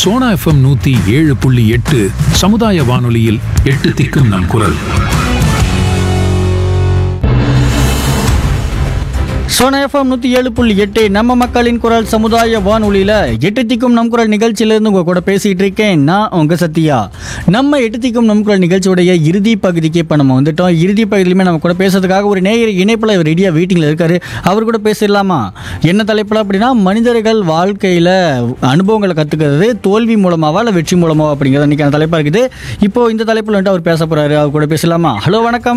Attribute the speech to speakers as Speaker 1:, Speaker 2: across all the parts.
Speaker 1: Sona FM நூத்தி ஏழு புள்ளி எட்டு சமுதாய வானொலியில் எட்டு திக்கும் நம் குரல்
Speaker 2: சோனா எஃப்எம் நூற்றி ஏழு புள்ளி எட்டு நம்ம மக்களின் குரல் சமுதாய வானொலியில் எட்டு திக்கும் நம் குரல் நிகழ்ச்சியிலேருந்து உங்கள் கூட பேசிகிட்டு இருக்கேன் நான் உங்கள் சத்யா நம்ம எட்டு திக்கும் நம் குரல் நிகழ்ச்சியுடைய இறுதி பகுதிக்கு இப்போ நம்ம வந்துட்டோம் இறுதி பகுதியிலுமே நம்ம கூட பேசுறதுக்காக ஒரு நேயர் இணைப்பில் ரெடியாக வெயிட்டிங்கில் இருக்காரு அவர் கூட பேசிடலாமா என்ன தலைப்பில் அப்படின்னா மனிதர்கள் வாழ்க்கையில் அனுபவங்களை கற்றுக்கிறது தோல்வி மூலமாவா இல்லை வெற்றி மூலமாவா அப்படிங்கிறது அன்றைக்கான தலைப்பாக இருக்குது இப்போ இந்த தலைப்பில் வந்துட்டு அவர் பேச போகிறாரு அவர் கூட பேசலாமா ஹலோ வணக்கம்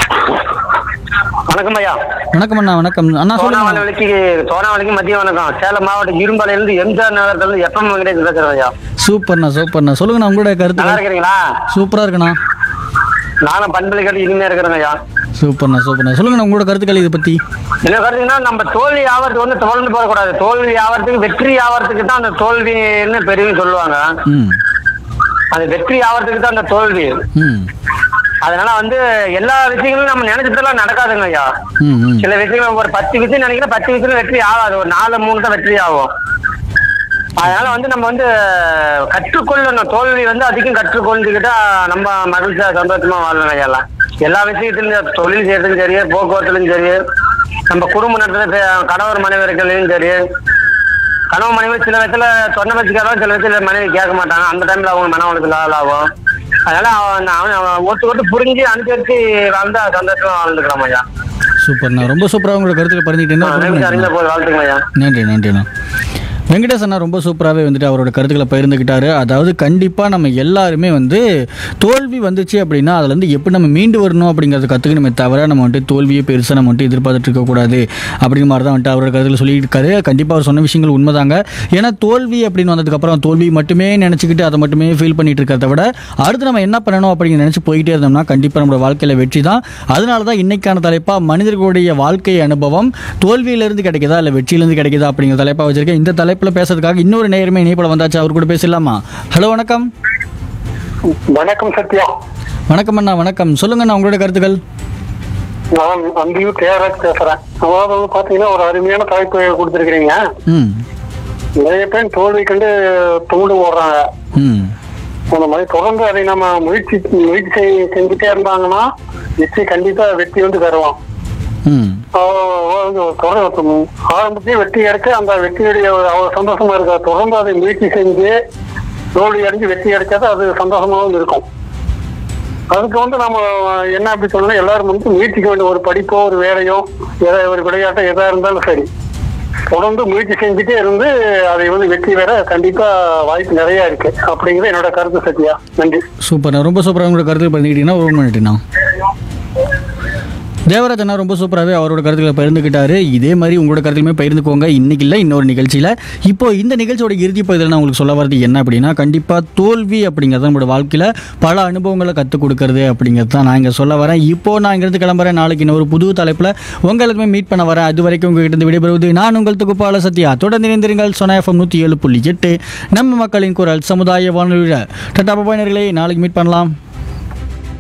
Speaker 3: வணக்கம் ஐயா
Speaker 2: வணக்கம் அண்ணா வணக்கம் அண்ணா சொல்லுங்க
Speaker 3: சோனாவளிக்கு சோனாவளிக்கு மதிய வணக்கம் சேலம் மாவட்டம் இரும்பாலையில இருந்து எம்ஜிஆர் நகரத்துல இருந்து எப்பம் வெங்கடேஷ் பேசுறேன் ஐயா
Speaker 2: சூப்பர்ண்ணா சூப்பர்ண்ணா சொல்லுங்கண்ணா உங்களோட
Speaker 3: நல்லா
Speaker 2: கருத்து
Speaker 3: இருக்கிறீங்களா
Speaker 2: சூப்பரா இருக்குண்ணா
Speaker 3: நானும் பண்பலை கட்டி இனிமையா இருக்கிறேங்க ஐயா
Speaker 2: சூப்பர்ண்ணா சூப்பர்ண்ணா சொல்லுங்கண்ணா உங்களோட கருத்துக்கள் இதை பத்தி
Speaker 3: என்ன கருத்துங்கன்னா நம்ம தோல்வி ஆவறதுக்கு வந்து தொடர்ந்து போகக்கூடாது தோல்வி ஆவறதுக்கு வெற்றி ஆவறதுக்கு தான் அந்த தோல்வின்னு பெரியவங்க சொல்லுவாங்க
Speaker 2: ம்
Speaker 3: அது வெற்றி ஆவறதுக்கு தான் அந்த தோல்வி
Speaker 2: ம்
Speaker 3: அதனால வந்து எல்லா விஷயங்களும் நம்ம நினைச்சதெல்லாம் நடக்காதுங்க ஐயா
Speaker 2: ம் ம்
Speaker 3: சில விஷயங்கள் ஒரு பத்து விஷயம் நினைக்கிறேன் பத்து விஷயம் வெற்றி ஆகாது ஒரு நாலு மூணு தான் வெற்றி ஆகும் அதனால வந்து நம்ம வந்து கற்றுக்கொள்ளணும் தோல்வி வந்து அதிகம் கற்றுக்கொண்டுக்கிட்டா நம்ம மகிழ்ச்சியா சந்தோஷமா வாழணும் ஐயா எல்லாம் எல்லா விஷயத்திலும் தொழில் செய்யறதுக்கும் சரி போக்குவரத்துலையும் சரி நம்ம குடும்ப நடத்துல கணவர் மனைவர்களையும் சரி கணவன் மனைவி சில விதத்துல சொன்ன வச்சுக்காதான் சில விதத்துல மனைவி கேட்க மாட்டாங்க அந்த டைம்ல அவங்க மன உனக்கு லால் ஆகும் அதனால அவன் அவன் அவன் ஒட்டு ஒட்டு புரிஞ்சு அனுசரிச்சு வாழ்ந்தா சந்தோஷமா வாழ்ந்துக்கலாம் ஐயா
Speaker 2: சூப்பர்ண்ணா ரொம்ப சூப்பரா உங்களோட கருத்துக்கள்
Speaker 3: நன்றி அறிந்த
Speaker 2: பண்ணிக்கிட்டேன்
Speaker 3: போது வாழ்த்துங்க ஐயா
Speaker 2: நன்றி நன்றிண்ணா வெங்கடேஷ் அண்ணா ரொம்ப சூப்பராகவே வந்துட்டு அவரோட கருத்துக்களை பகிர்ந்துக்கிட்டாரு அதாவது கண்டிப்பாக நம்ம எல்லாருமே வந்து தோல்வி வந்துச்சு அப்படின்னா அதுலேருந்து எப்படி நம்ம மீண்டு வரணும் அப்படிங்கிறத கற்றுக்கணுமே தவிர நம்ம வந்துட்டு தோல்வியை பெருசாக நம்ம வந்துட்டு எதிர்பார்த்துட்டு இருக்கக்கூடாது அப்படிங்கிற மாதிரி தான் வந்துட்டு அவரோட கருத்துக்களை சொல்லிட்டு இருக்காரு கண்டிப்பாக அவர் சொன்ன விஷயங்கள் உண்மைதாங்க ஏன்னா தோல்வி அப்படின்னு வந்ததுக்கப்புறம் தோல்வி மட்டுமே நினச்சிக்கிட்டு அதை மட்டுமே ஃபீல் பண்ணிட்டு இருக்கிறத விட அடுத்து நம்ம என்ன பண்ணணும் அப்படிங்கிற நினச்சி போயிட்டே இருந்தோம்னா கண்டிப்பாக நம்மளோட வாழ்க்கையில் வெற்றி தான் அதனால தான் இன்னைக்கான தலைப்பாக மனிதர்களுடைய வாழ்க்கை அனுபவம் தோல்வியிலிருந்து கிடைக்குதா இல்லை வெற்றியிலிருந்து கிடைக்குதா அப்படிங்கிற தலைப்பாக வச்சிருக்கேன் இந்த தலைப்பில் பேசுறதுக்காக இன்னொரு நேயருமே இணைப்பட வந்தாச்சு அவர் கூட பேசலாமா ஹலோ வணக்கம்
Speaker 3: வணக்கம் சத்யா
Speaker 2: வணக்கம் அண்ணா வணக்கம் சொல்லுங்கண்ணா உங்களோட கருத்துக்கள்
Speaker 3: நான் அம்பியூர் தேவராஜ் பேசுறேன் அதாவது வந்து பாத்தீங்கன்னா ஒரு அருமையான தலைப்பு கொடுத்துருக்கீங்க
Speaker 2: ம்
Speaker 3: நிறைய பேர் தோல்வி கண்டு தூண்டு ஓடுறாங்க
Speaker 2: ம்
Speaker 3: அந்த மாதிரி தொடர்ந்து அதை நம்ம முயற்சி முயற்சி செய்- செஞ்சுட்டே இருந்தாங்கன்னா நிச்சயம் கண்டிப்பா வெற்றி வந்து பெறுவோம்
Speaker 2: ம்
Speaker 3: தொடர்ந்து ஆரம்பத்தையும் வெற்றி எடுக்க அந்த வெற்றியுடைய ஒரு அவ்வளவு சந்தோஷமா இருக்க தொடர்ந்து அதை முயற்சி செஞ்சு தோல்வி அடைஞ்சு வெற்றி அடைச்சாதான் அது சந்தோஷமாவும் இருக்கும் அதுக்கு வந்து நம்ம என்ன அப்படி சொல்லணும் எல்லாரும் வந்து முயற்சிக்க வேண்டிய ஒரு படிப்போ ஒரு வேலையோ எதா ஒரு விளையாட்டோ எதா இருந்தாலும் சரி தொடர்ந்து முயற்சி செஞ்சுட்டே இருந்து அதை வந்து வெற்றி பெற கண்டிப்பா வாய்ப்பு நிறைய இருக்கு அப்படிங்கிறது என்னோட கருத்து சத்யா நன்றி
Speaker 2: சூப்பர்ண்ணா ரொம்ப சூப்பராக உங்களோட கருத்துக்கள் பண்ணிக்கிட்டீங்கன்னா ஒரு மினிட்ண்ணா தேவராஜ் அண்ணா ரொம்ப சூப்பராகவே அவரோட கருத்துக்களை பகிர்ந்துக்கிட்டாரு இதே மாதிரி உங்களோட கருத்துலையுமே பகிர்ந்துக்கோங்க இன்னைக்கு இல்லை இன்னொரு நிகழ்ச்சியில் இப்போ இந்த நிகழ்ச்சியோட இறுதி பகுதியில் நான் உங்களுக்கு சொல்ல வரது என்ன அப்படின்னா கண்டிப்பாக தோல்வி அப்படிங்கிறது நம்மளோட வாழ்க்கையில் பல அனுபவங்களை கற்றுக் கொடுக்கறது அப்படிங்கிறது தான் நான் இங்கே சொல்ல வரேன் இப்போ நான் இங்கிருந்து கிளம்புறேன் நாளைக்கு இன்னொரு புது தலைப்பில் உங்களுக்குமே மீட் பண்ண வரேன் அது வரைக்கும் உங்ககிட்ட இருந்து விடைபெறுவது நான் உங்கள் தொகுப்பாள சத்யா தொடர்ந்து இணைந்திருங்கள் சொன்ன எஃப்எம் நூற்றி ஏழு புள்ளி எட்டு நம்ம மக்களின் குரல் சமுதாய வானொலியில் டட்டா பாபாயினர்களே நாளைக்கு மீட் பண்ணலாம்